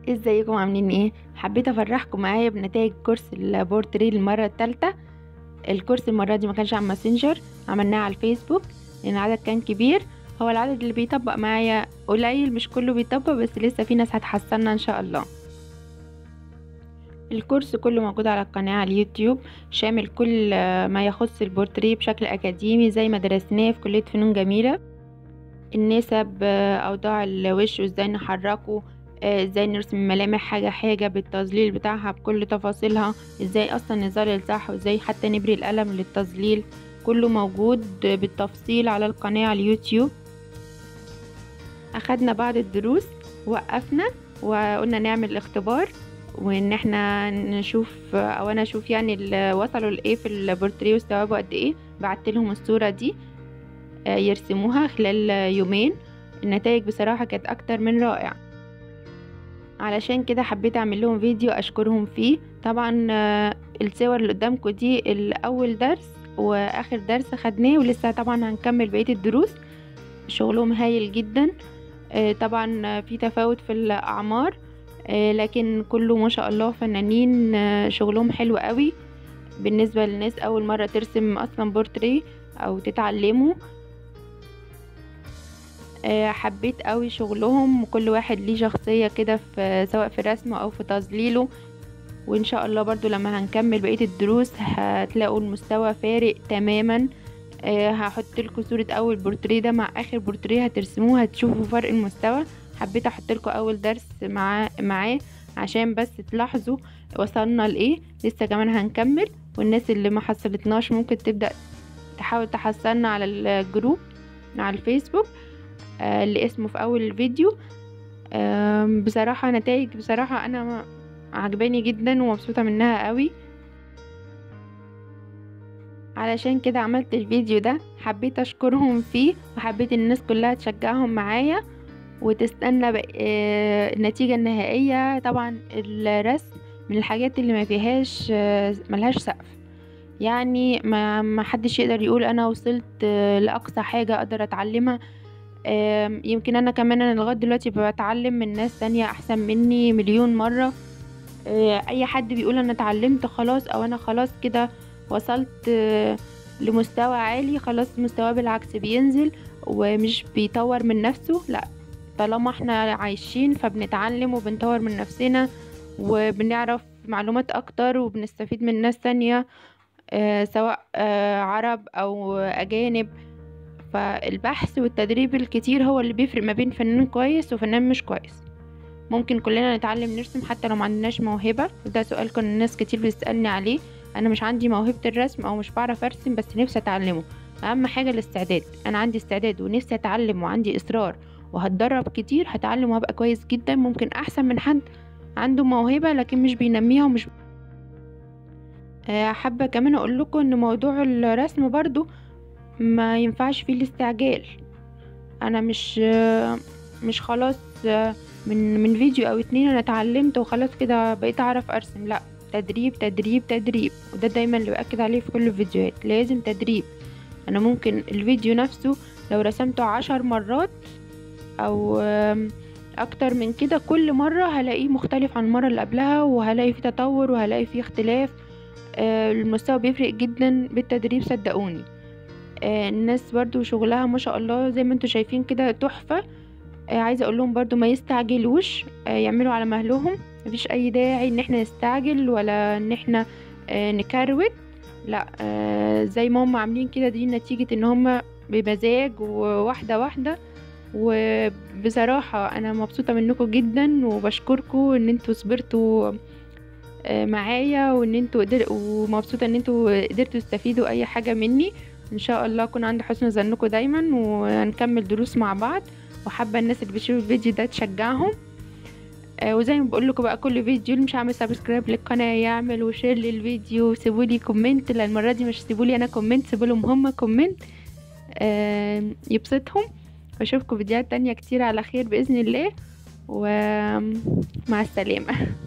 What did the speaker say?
ازيكم عاملين ايه حبيت افرحكم معايا بنتائج كورس البورتري للمره الثالثه الكورس المره دي ما كانش على ماسنجر عملناه على الفيسبوك لان العدد كان كبير هو العدد اللي بيطبق معايا قليل مش كله بيطبق بس لسه في ناس هتحسنا ان شاء الله الكورس كله موجود على القناة على اليوتيوب شامل كل ما يخص البورتريه بشكل أكاديمي زي ما درسناه في كلية فنون جميلة النسب أوضاع الوش وازاي نحركه ازاي نرسم ملامح حاجة حاجة بالتظليل بتاعها بكل تفاصيلها ازاي اصلا نظلل صح وازاي حتى نبري القلم للتظليل كله موجود بالتفصيل على القناة على اليوتيوب اخدنا بعض الدروس وقفنا وقلنا نعمل اختبار وان احنا نشوف او انا اشوف يعني اللي وصلوا لايه في البورتريه واستوعبوا قد ايه بعت لهم الصورة دي يرسموها خلال يومين النتائج بصراحة كانت اكتر من رائع علشان كده حبيت اعمل لهم فيديو اشكرهم فيه طبعا الصور اللي قدامكم دي الاول درس واخر درس خدناه ولسه طبعا هنكمل بقيه الدروس شغلهم هايل جدا طبعا في تفاوت في الاعمار لكن كله ما شاء الله فنانين شغلهم حلو قوي بالنسبه للناس اول مره ترسم اصلا بورتريه او تتعلموا حبيت قوي شغلهم وكل واحد ليه شخصية كده في سواء في رسمه او في تظليله وان شاء الله برضو لما هنكمل بقية الدروس هتلاقوا المستوى فارق تماما هحط لكم صورة اول بورتريه ده مع اخر بورتريه هترسموه هتشوفوا فرق المستوى حبيت احط لكم اول درس معاه معاه عشان بس تلاحظوا وصلنا لايه لسه كمان هنكمل والناس اللي ما حصلتناش ممكن تبدأ تحاول تحصلنا على الجروب على الفيسبوك اللي اسمه في اول الفيديو بصراحة نتائج بصراحة انا عجباني جدا ومبسوطة منها قوي علشان كده عملت الفيديو ده حبيت اشكرهم فيه وحبيت الناس كلها تشجعهم معايا وتستنى النتيجة النهائية طبعا الرسم من الحاجات اللي ما فيهاش ملهاش سقف يعني ما ما حدش يقدر يقول انا وصلت لاقصى حاجة اقدر اتعلمها يمكن انا كمان انا لغايه دلوقتي بتعلم من ناس تانية احسن مني مليون مره اي حد بيقول انا اتعلمت خلاص او انا خلاص كده وصلت لمستوى عالي خلاص مستواه بالعكس بينزل ومش بيطور من نفسه لا طالما احنا عايشين فبنتعلم وبنطور من نفسنا وبنعرف معلومات اكتر وبنستفيد من ناس تانية سواء عرب او اجانب فالبحث والتدريب الكتير هو اللي بيفرق ما بين فنان كويس وفنان مش كويس ممكن كلنا نتعلم نرسم حتى لو ما عندناش موهبة وده سؤال كان الناس كتير بتسألني عليه انا مش عندي موهبة الرسم او مش بعرف ارسم بس نفسي اتعلمه اهم حاجة الاستعداد انا عندي استعداد ونفسي اتعلم وعندي اصرار وهتدرب كتير هتعلم وهبقى كويس جدا ممكن احسن من حد عنده موهبة لكن مش بينميها ومش حابة كمان اقول لكم ان موضوع الرسم برضو ما ينفعش فيه الاستعجال انا مش مش خلاص من من فيديو او اتنين انا اتعلمت وخلاص كده بقيت اعرف ارسم لا تدريب تدريب تدريب وده دايما اللي باكد عليه في كل الفيديوهات لازم تدريب انا ممكن الفيديو نفسه لو رسمته عشر مرات او اكتر من كده كل مرة هلاقيه مختلف عن المرة اللي قبلها وهلاقي فيه تطور وهلاقي فيه اختلاف المستوى بيفرق جدا بالتدريب صدقوني الناس برضو شغلها ما شاء الله زي ما انتوا شايفين كده تحفة عايزة اقول لهم برضو ما يستعجلوش يعملوا على مهلهم مفيش اي داعي ان احنا نستعجل ولا ان احنا نكروت لا زي ما هم عاملين كده دي نتيجة ان هم بمزاج وواحدة واحدة وبصراحة انا مبسوطة منكم جدا وبشكركم ان انتوا صبرتوا معايا وان انتوا قدر ومبسوطة ان انتوا قدرتوا تستفيدوا اي حاجة مني ان شاء الله اكون عند حسن ظنكم دايما وهنكمل دروس مع بعض وحابه الناس اللي بيشوفوا الفيديو ده تشجعهم آه وزي ما بقول لكم بقى كل فيديو اللي مش عامل سبسكرايب للقناه يعمل وشير للفيديو سيبوا لي كومنت لا المره دي مش سيبوا لي انا كومنت سيبوا لهم هم كومنت آه يبسطهم واشوفكم فيديوهات تانية كتير على خير باذن الله ومع السلامه